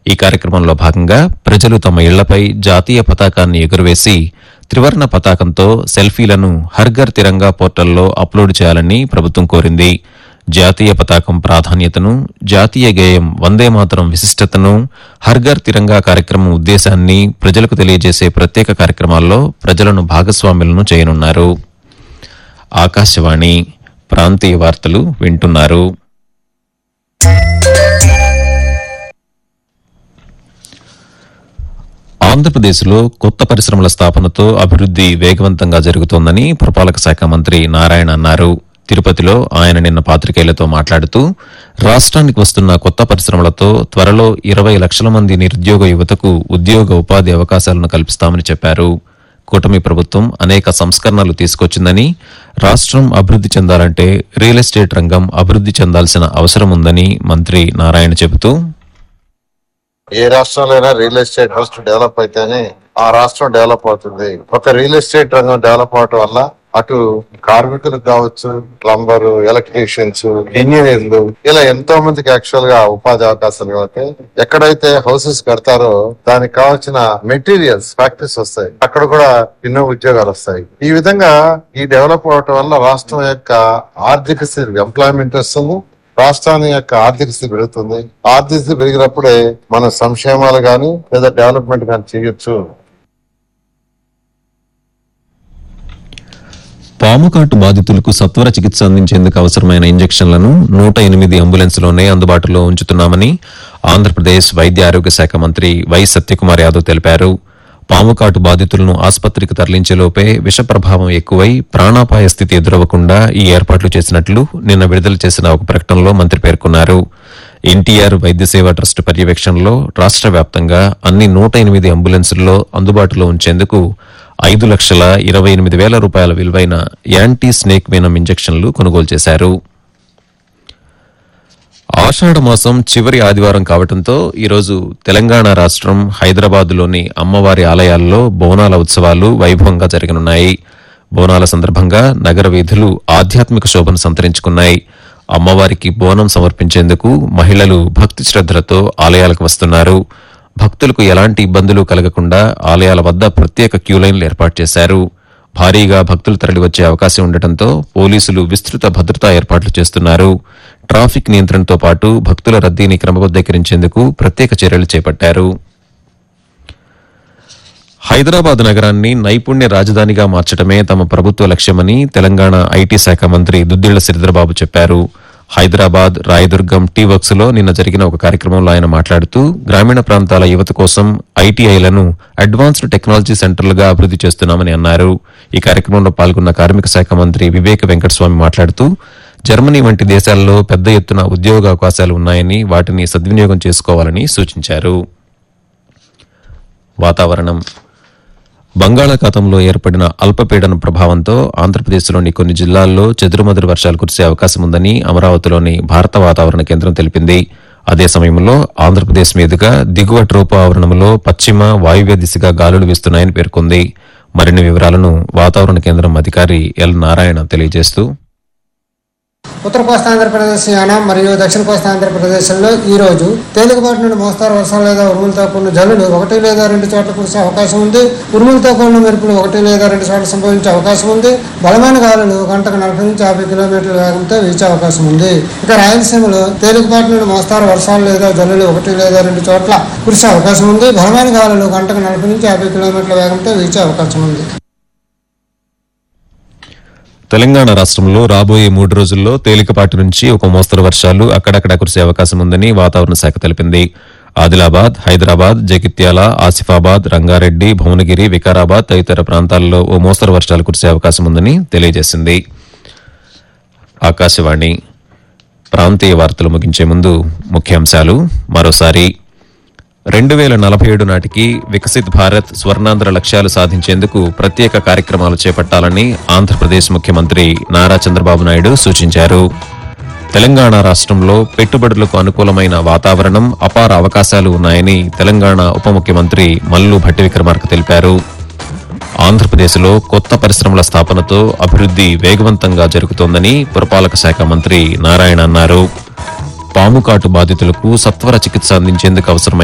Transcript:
ఈ కార్యక్రమంలో భాగంగా ప్రజలు తమ ఇళ్లపై జాతీయ పతాకాన్ని ఎగురవేసి త్రివర్ణ పతాకంతో సెల్ఫీలను హర్ఘర్ తిరంగా పోర్టల్లో అప్లోడ్ చేయాలని ప్రభుత్వం కోరింది జాతీయ పతాకం ప్రాధాన్యతను జాతీయ గేయం వందే మాతరం విశిష్టతను హర్ఘర్ తిరంగా కార్యక్రమం ఉద్దేశాన్ని ప్రజలకు తెలియజేసే ప్రత్యేక కార్యక్రమాల్లో ప్రజలను భాగస్వాములను చేయనున్నారు ఆకాశవాణి ప్రాంతీయ వార్తలు వింటున్నారు ఆంధ్రప్రదేశ్లో కొత్త పరిశ్రమల స్థాపనతో అభివృద్ది వేగవంతంగా జరుగుతోందని పురపాలక శాఖ మంత్రి నారాయణ అన్నారు తిరుపతిలో ఆయన నిన్న పాత్రికేయులతో మాట్లాడుతూ రాష్ట్రానికి వస్తున్న కొత్త పరిశ్రమలతో త్వరలో ఇరవై లక్షల మంది నిరుద్యోగ యువతకు ఉద్యోగ ఉపాధి అవకాశాలను కల్పిస్తామని చెప్పారు కూటమి ప్రభుత్వం అనేక సంస్కరణలు తీసుకొచ్చిందని రాష్ట్రం అభివృద్ది చెందాలంటే రియల్ ఎస్టేట్ రంగం అభివృద్ది చెందాల్సిన అవసరం ఉందని మంత్రి నారాయణ చెబుతూ ఏ రాష్ట్రంలో అయినా రియల్ ఎస్టేట్ ఫస్ట్ డెవలప్ అయితేనే ఆ రాష్ట్రం డెవలప్ అవుతుంది ఒక రియల్ ఎస్టేట్ రంగం డెవలప్ అవటం వల్ల అటు కార్మికులకు కావచ్చు ప్లంబర్ ఎలక్ట్రీషియన్స్ ఇంజనీర్లు ఇలా ఎంతో మందికి యాక్చువల్ గా ఉపాధి అవకాశాలు కలుగుతాయి ఎక్కడైతే హౌసెస్ కడతారో దానికి కావాల్సిన మెటీరియల్స్ ఫ్యాక్టరీస్ వస్తాయి అక్కడ కూడా ఎన్నో ఉద్యోగాలు వస్తాయి ఈ విధంగా ఈ డెవలప్ అవటం వల్ల రాష్ట్రం యొక్క ఆర్థిక స్థితి ఎంప్లాయ్మెంట్ వస్తుంది రాష్ట్రాన్ని యొక్క ఆర్థిక స్థితి పెరుగుతుంది ఆర్థిక స్థితి పెరిగినప్పుడే మన సంక్షేమాలు గాని లేదా డెవలప్మెంట్ గాని చేయొచ్చు పాముకాటు బాధితులకు సత్వర చికిత్స అందించేందుకు అవసరమైన ఇంజెక్షన్లను నూట ఎనిమిది అంబులెన్స్లోనే అందుబాటులో ఉంచుతున్నామని ఆంధ్రప్రదేశ్ వైద్య ఆరోగ్య శాఖ మంత్రి వై సత్యకుమార్ యాదవ్ తెలిపారు పాముకాటు బాధితులను ఆసుపత్రికి తరలించేలోపే విష ప్రభావం ఎక్కువై ప్రాణాపాయ స్థితి ఎదురవ్వకుండా ఈ ఏర్పాట్లు చేసినట్లు నిన్న విడుదల చేసిన ఒక ప్రకటనలో మంత్రి పేర్కొన్నారు ఎన్టీఆర్ వైద్య సేవ ట్రస్ట్ పర్యవేక్షణలో రాష్ట్ర వ్యాప్తంగా అన్ని నూట ఎనిమిది అంబులెన్సుల్లో అందుబాటులో ఉంచేందుకు ఐదు లక్షల ఇరవై ఎనిమిది వేల రూపాయల విలువైన యాంటీ స్నేక్ వెనం ఇంజెక్షన్లు కొనుగోలు చేశారు ఆషాఢ మాసం చివరి ఆదివారం కావడంతో ఈరోజు తెలంగాణ రాష్ట్రం హైదరాబాద్లోని అమ్మవారి ఆలయాల్లో బోనాల ఉత్సవాలు వైభవంగా జరగనున్నాయి బోనాల సందర్భంగా నగర వీధులు ఆధ్యాత్మిక శోభను సంతరించుకున్నాయి అమ్మవారికి బోనం సమర్పించేందుకు మహిళలు భక్తి శ్రద్దలతో ఆలయాలకు వస్తున్నారు భక్తులకు ఎలాంటి ఇబ్బందులు కలగకుండా ఆలయాల వద్ద ప్రత్యేక క్యూలైన్లు ఏర్పాటు చేశారు భారీగా భక్తులు తరలివచ్చే అవకాశం ఉండటంతో పోలీసులు విస్తృత భద్రతా ఏర్పాట్లు చేస్తున్నారు ట్రాఫిక్ నియంత్రణతో పాటు భక్తుల రద్దీని క్రమబద్దీకరించేందుకు ప్రత్యేక చర్యలు చేపట్టారు హైదరాబాద్ నగరాన్ని నైపుణ్య రాజధానిగా మార్చడమే తమ ప్రభుత్వ లక్ష్యమని తెలంగాణ ఐటీ శాఖ మంత్రి దుద్దిళ్ల శ్రీధరబాబు చెప్పారు హైదరాబాద్ రాయదుర్గం టీ వర్క్స్ లో నిన్న జరిగిన ఒక కార్యక్రమంలో ఆయన మాట్లాడుతూ గ్రామీణ ప్రాంతాల యువత కోసం ఐటీఐలను అడ్వాన్స్డ్ టెక్నాలజీ సెంటర్లుగా అభివృద్ది చేస్తున్నామని అన్నారు ఈ కార్యక్రమంలో పాల్గొన్న కార్మిక శాఖ మంత్రి వివేక వెంకటస్వామి మాట్లాడుతూ జర్మనీ వంటి దేశాల్లో పెద్ద ఎత్తున ఉద్యోగ అవకాశాలు ఉన్నాయని వాటిని సద్వినియోగం చేసుకోవాలని సూచించారు వాతావరణం బంగాళాఖాతంలో ఏర్పడిన అల్పపీడన ప్రభావంతో ఆంధ్రప్రదేశ్లోని కొన్ని జిల్లాల్లో చెదురుమదురు వర్షాలు కురిసే అవకాశం ఉందని అమరావతిలోని భారత వాతావరణ కేంద్రం తెలిపింది అదే సమయంలో ఆంధ్రప్రదేశ్ మీదుగా దిగువ ట్రోపా ఆవరణంలో పశ్చిమ వాయువ్య దిశగా గాలులు వీస్తున్నాయని పేర్కొంది మరిన్ని వివరాలను వాతావరణ కేంద్రం అధికారి ఎల్ నారాయణ తెలియజేస్తూ ఉత్తర కోస్తా ఆంధ్రప్రదేశ్ యానం మరియు దక్షిణ కోస్తా ఆంధ్రప్రదేశ్లో ఈ రోజు తేలికపాటి నుండి మోస్తారు వర్షాలు లేదా ఉరుములతో కూడిన జల్లులు ఒకటి లేదా రెండు చోట్ల కురిసే అవకాశం ఉంది ఉరుములతో కూడిన మెరుపులు ఒకటి లేదా రెండు చోట్ల సంభవించే అవకాశం ఉంది బలమైన గాలులు గంటకు నలభై నుంచి యాభై కిలోమీటర్ల వేగంతో వీచే అవకాశం ఉంది ఇక రాయలసీమలో తేలికపాటి నుండి మోస్తారు వర్షాలు లేదా జల్లులు ఒకటి లేదా రెండు చోట్ల కురిసే అవకాశం ఉంది బలమైన గాలులు గంటకు నలభై నుంచి యాభై కిలోమీటర్ల వేగంతో వీచే అవకాశం ఉంది తెలంగాణ రాష్ట్రంలో రాబోయే మూడు రోజుల్లో తేలికపాటి నుంచి ఒక మోస్తరు వర్షాలు అక్కడక్కడ కురిసే అవకాశం ఉందని వాతావరణ శాఖ తెలిపింది ఆదిలాబాద్ హైదరాబాద్ జగిత్యాల ఆసిఫాబాద్ రంగారెడ్డి భువనగిరి వికారాబాద్ తదితర ప్రాంతాల్లో ఓ మోస్తరు వర్షాలు కురిసే అవకాశం ఉందని తెలియజేసింది ఆకాశవాణి ప్రాంతీయ వార్తలు ముగించే ముందు ముఖ్యాంశాలు మరోసారి రెండు వేల నలభై ఏడు నాటికి వికసిత్ భారత్ స్వర్ణాంధ్ర లక్ష్యాలు సాధించేందుకు ప్రత్యేక కార్యక్రమాలు చేపట్టాలని ఆంధ్రప్రదేశ్ ముఖ్యమంత్రి నారా చంద్రబాబు నాయుడు సూచించారు తెలంగాణ రాష్ట్రంలో పెట్టుబడులకు అనుకూలమైన వాతావరణం అపార అవకాశాలు ఉన్నాయని తెలంగాణ ఉప ముఖ్యమంత్రి మల్లు భట్టి విక్రమార్క తెలిపారు ఆంధ్రప్రదేశ్లో కొత్త పరిశ్రమల స్థాపనతో అభివృద్ది వేగవంతంగా జరుగుతోందని పురపాలక శాఖ మంత్రి నారాయణ అన్నారు పాముకాటు బాధితులకు సత్వర చికిత్స అందించేందుకు అవసరమైన